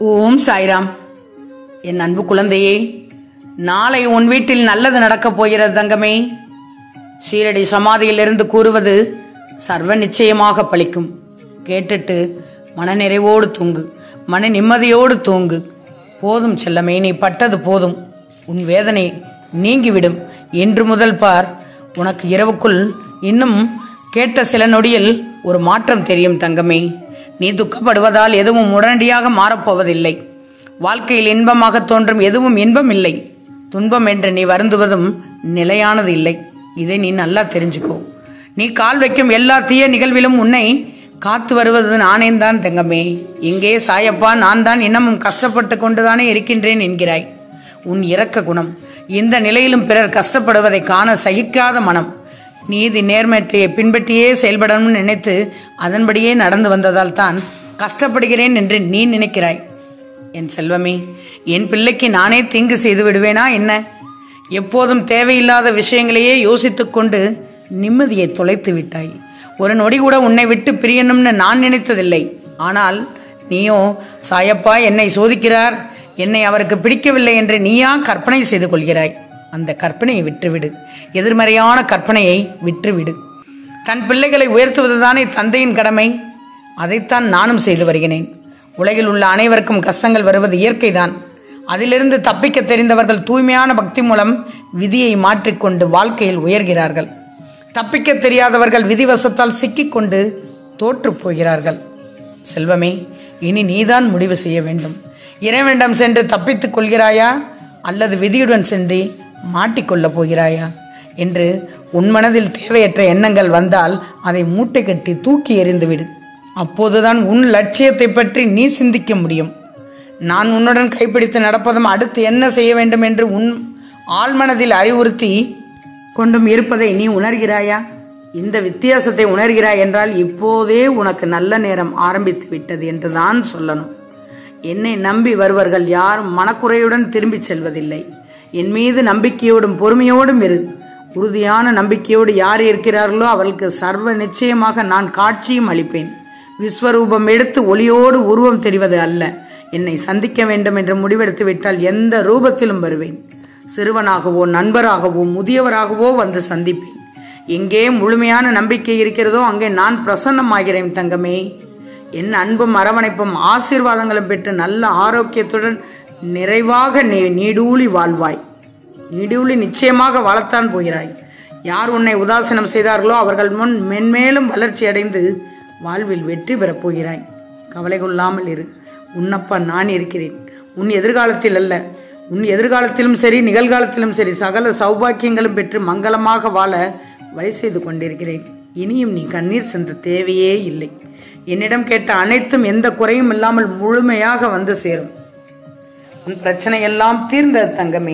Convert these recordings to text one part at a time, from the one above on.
ஓம் சாய்ராம் என் அன்பு குழந்தையே நாளை உன் வீட்டில் நல்லது நடக்கப் போகிறது தங்கமே ஷீரடி சமாதியிலிருந்து கூறுவது சர்வ நிச்சயமாக பலிக்கும் கேட்டுட்டு மனநிறைவோடு தூங்கு மன நிம்மதியோடு தூங்கு போதும் செல்லமே நீ பட்டது போதும் உன் வேதனை நீங்கிவிடும் இன்று முதல் பார் உனக்கு இரவுக்குள் இன்னும் கேட்ட சில நொடியில் ஒரு மாற்றம் தெரியும் தங்கமே நீ துக்கப்படுவதால் எதுவும் உடனடியாக மாறப்போவதில்லை வாழ்க்கையில் இன்பமாக தோன்றும் எதுவும் இன்பம் இல்லை துன்பம் என்று நீ வருந்துவதும் நிலையானது இல்லை இதை நீ நல்லா தெரிஞ்சுக்கோ நீ கால் வைக்கும் எல்லா தீய நிகழ்விலும் உன்னை காத்து வருவது நானே தான் தங்கமே இங்கே சாயப்பா நான் தான் இன்னமும் கஷ்டப்பட்டு கொண்டுதானே இருக்கின்றேன் என்கிறாய் உன் இரக்க குணம் இந்த நிலையிலும் பிறர் கஷ்டப்படுவதை காண சகிக்காத மனம் நீதி நேர்மையை பின்பற்றியே செயல்படணும்னு நினைத்து அதன்படியே நடந்து வந்ததால் தான் கஷ்டப்படுகிறேன் என்று நீ நினைக்கிறாய் என் செல்வமே என் பிள்ளைக்கு நானே தீங்கு செய்து விடுவேனா என்ன எப்போதும் தேவையில்லாத விஷயங்களையே யோசித்துக் கொண்டு நிம்மதியை தொலைத்து விட்டாய் ஒரு நொடி கூட உன்னை விட்டு பிரியணும்னு நான் நினைத்ததில்லை ஆனால் நீயோ சாயப்பா என்னை சோதிக்கிறார் என்னை அவருக்கு பிடிக்கவில்லை என்று நீயா கற்பனை செய்து கொள்கிறாய் அந்த கற்பனையை விட்டுவிடு எதிர்மறையான கற்பனையை விட்டுவிடு தன் பிள்ளைகளை உயர்த்துவதுதானே தந்தையின் கடமை அதைத்தான் நானும் செய்து வருகிறேன் உலகில் உள்ள அனைவருக்கும் கஷ்டங்கள் வருவது இயற்கைதான் அதிலிருந்து தப்பிக்க தெரிந்தவர்கள் தூய்மையான பக்தி மூலம் விதியை மாற்றிக்கொண்டு வாழ்க்கையில் உயர்கிறார்கள் தப்பிக்க தெரியாதவர்கள் விதிவசத்தால் சிக்கிக்கொண்டு தோற்று போகிறார்கள் செல்வமே இனி நீதான் முடிவு செய்ய வேண்டும் இறைவனிடம் சென்று தப்பித்துக் கொள்கிறாயா அல்லது விதியுடன் சென்று மாட்டிக்கொள்ளப் போகிறாயா என்று உன் மனதில் தேவையற்ற எண்ணங்கள் வந்தால் அதை மூட்டை கட்டி தூக்கி எறிந்துவிடு அப்போதுதான் உன் லட்சியத்தை பற்றி நீ சிந்திக்க முடியும் நான் உன்னுடன் கைப்பிடித்து நடப்பதும் அடுத்து என்ன செய்ய வேண்டும் என்று உன் ஆழ்மனதில் அறிவுறுத்தி கொண்டும் இருப்பதை நீ உணர்கிறாயா இந்த வித்தியாசத்தை உணர்கிறாய் என்றால் இப்போதே உனக்கு நல்ல நேரம் ஆரம்பித்து விட்டது என்றுதான் சொல்லணும் என்னை நம்பி வருவர்கள் யாரும் மனக்குறையுடன் திரும்பிச் செல்வதில்லை என் மீது நம்பிக்கையோடும் பொறுமையோடும் இரு உறுதியான நம்பிக்கையோடு யார் இருக்கிறார்களோ அவர்களுக்கு சர்வ நிச்சயமாக நான் காட்சியும் அளிப்பேன் விஸ்வரூபம் எடுத்து ஒளியோடு உருவம் தெரிவது அல்ல என்னை சந்திக்க வேண்டும் என்று முடிவெடுத்து விட்டால் எந்த ரூபத்திலும் வருவேன் சிறுவனாகவோ நண்பராகவோ முதியவராகவோ வந்து சந்திப்பேன் எங்கே முழுமையான நம்பிக்கை இருக்கிறதோ அங்கே நான் பிரசன்னமாகிறேன் தங்கமே என் அன்பும் அரவணைப்பும் ஆசீர்வாதங்களும் பெற்று நல்ல ஆரோக்கியத்துடன் நிறைவாக நீ நீடூழி வாழ்வாய் நீடூழி நிச்சயமாக வாழத்தான் போகிறாய் யார் உன்னை உதாசீனம் செய்தார்களோ அவர்கள் முன் மென்மேலும் வளர்ச்சி அடைந்து வாழ்வில் வெற்றி பெறப் போகிறாய் கவலை கொள்ளாமல் இரு உன்னப்பா நான் இருக்கிறேன் உன் எதிர்காலத்தில் அல்ல உன் எதிர்காலத்திலும் சரி நிகழ்காலத்திலும் சரி சகல சௌபாக்கியங்களும் பெற்று மங்களமாக வாழ வழி செய்து கொண்டிருக்கிறேன் இனியும் நீ கண்ணீர் சிந்த தேவையே இல்லை என்னிடம் கேட்ட அனைத்தும் எந்த குறையும் இல்லாமல் முழுமையாக வந்து சேரும் உன் பிரச்சனை எல்லாம் தீர்ந்தது தங்கமே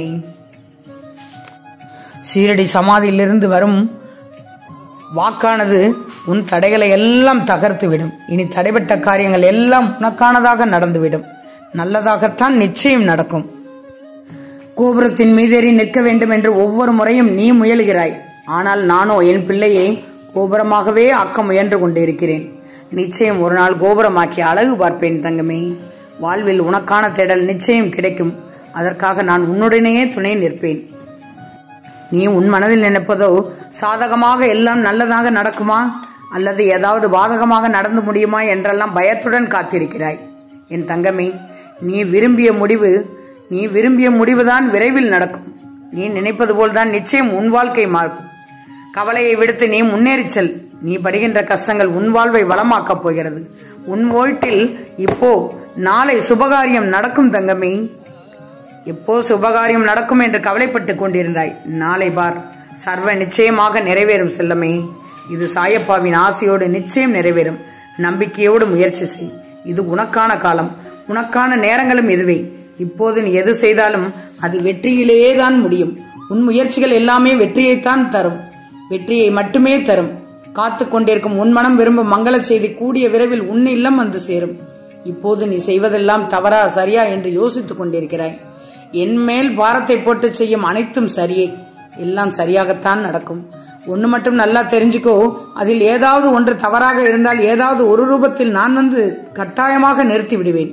சீரடி சமாதியிலிருந்து வரும் வாக்கானது உன் தடைகளை எல்லாம் தகர்த்து விடும் இனி தடைபட்ட காரியங்கள் எல்லாம் உனக்கானதாக நடந்துவிடும் நல்லதாகத்தான் நிச்சயம் நடக்கும் கோபுரத்தின் மீதேறி நிற்க வேண்டும் என்று ஒவ்வொரு முறையும் நீ முயலுகிறாய் ஆனால் நானோ என் பிள்ளையை கோபுரமாகவே ஆக்க முயன்று கொண்டிருக்கிறேன் நிச்சயம் ஒரு நாள் கோபுரமாக்கி அழகு பார்ப்பேன் தங்கமே வாழ்வில் உனக்கான தேடல் நிச்சயம் கிடைக்கும் அதற்காக நான் உன்னுடனேயே துணை நிற்பேன் நீ உன் மனதில் நினைப்பதோ சாதகமாக எல்லாம் நல்லதாக நடக்குமா அல்லது ஏதாவது பாதகமாக நடந்து முடியுமா என்றெல்லாம் பயத்துடன் காத்திருக்கிறாய் என் தங்கமே நீ விரும்பிய முடிவு நீ விரும்பிய முடிவுதான் விரைவில் நடக்கும் நீ நினைப்பது போல்தான் நிச்சயம் உன் வாழ்க்கை மாறும் கவலையை விடுத்து நீ முன்னேறி செல் நீ படுகின்ற கஷ்டங்கள் உன் வாழ்வை வளமாக்கப் போகிறது உன் வீட்டில் இப்போ நாளை சுபகாரியம் நடக்கும் தங்கமே எப்போ சுபகாரியம் நடக்கும் என்று கவலைப்பட்டு கொண்டிருந்தாய் நாளை பார் சர்வ நிச்சயமாக நிறைவேறும் செல்லமே இது சாயப்பாவின் ஆசையோடு நிச்சயம் நிறைவேறும் நம்பிக்கையோடு முயற்சி செய் இது உனக்கான காலம் உனக்கான நேரங்களும் இதுவே இப்போது நீ எது செய்தாலும் அது வெற்றியிலேயே தான் முடியும் உன் முயற்சிகள் எல்லாமே வெற்றியைத்தான் தரும் வெற்றியை மட்டுமே தரும் காத்து கொண்டிருக்கும் உன் மனம் விரும்பும் மங்கள செய்தி கூடிய விரைவில் உன் இல்லம் வந்து சேரும் இப்போது நீ செய்வதெல்லாம் தவறா சரியா என்று யோசித்துக் கொண்டிருக்கிறாய் என் மேல் பாரத்தை போட்டு செய்யும் அனைத்தும் சரியே எல்லாம் சரியாகத்தான் நடக்கும் ஒன்று மட்டும் நல்லா தெரிஞ்சுக்கோ அதில் ஏதாவது ஒன்று தவறாக இருந்தால் ஏதாவது ஒரு ரூபத்தில் நான் வந்து கட்டாயமாக நிறுத்தி விடுவேன்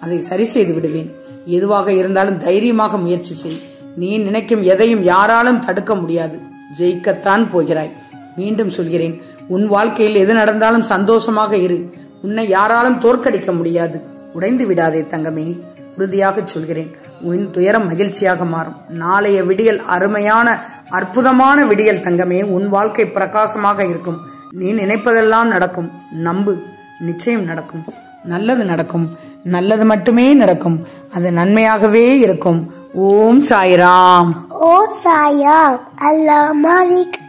அதை சரி செய்து விடுவேன் எதுவாக இருந்தாலும் தைரியமாக முயற்சி செய் நீ நினைக்கும் எதையும் யாராலும் தடுக்க முடியாது ஜெயிக்கத்தான் போகிறாய் மீண்டும் சொல்கிறேன் உன் வாழ்க்கையில் எது நடந்தாலும் சந்தோஷமாக இரு உன்னை யாராலும் தோற்கடிக்க முடியாது உடைந்து விடாதே தங்கமே உறுதியாக சொல்கிறேன் உன் துயரம் மகிழ்ச்சியாக மாறும் நாளைய விடியல் அருமையான அற்புதமான விடியல் தங்கமே உன் வாழ்க்கை பிரகாசமாக இருக்கும் நீ நினைப்பதெல்லாம் நடக்கும் நம்பு நிச்சயம் நடக்கும் நல்லது நடக்கும் நல்லது மட்டுமே நடக்கும் அது நன்மையாகவே இருக்கும் ஓம் சாய்ராம் ஓ சாயா அல்லா மாலிக்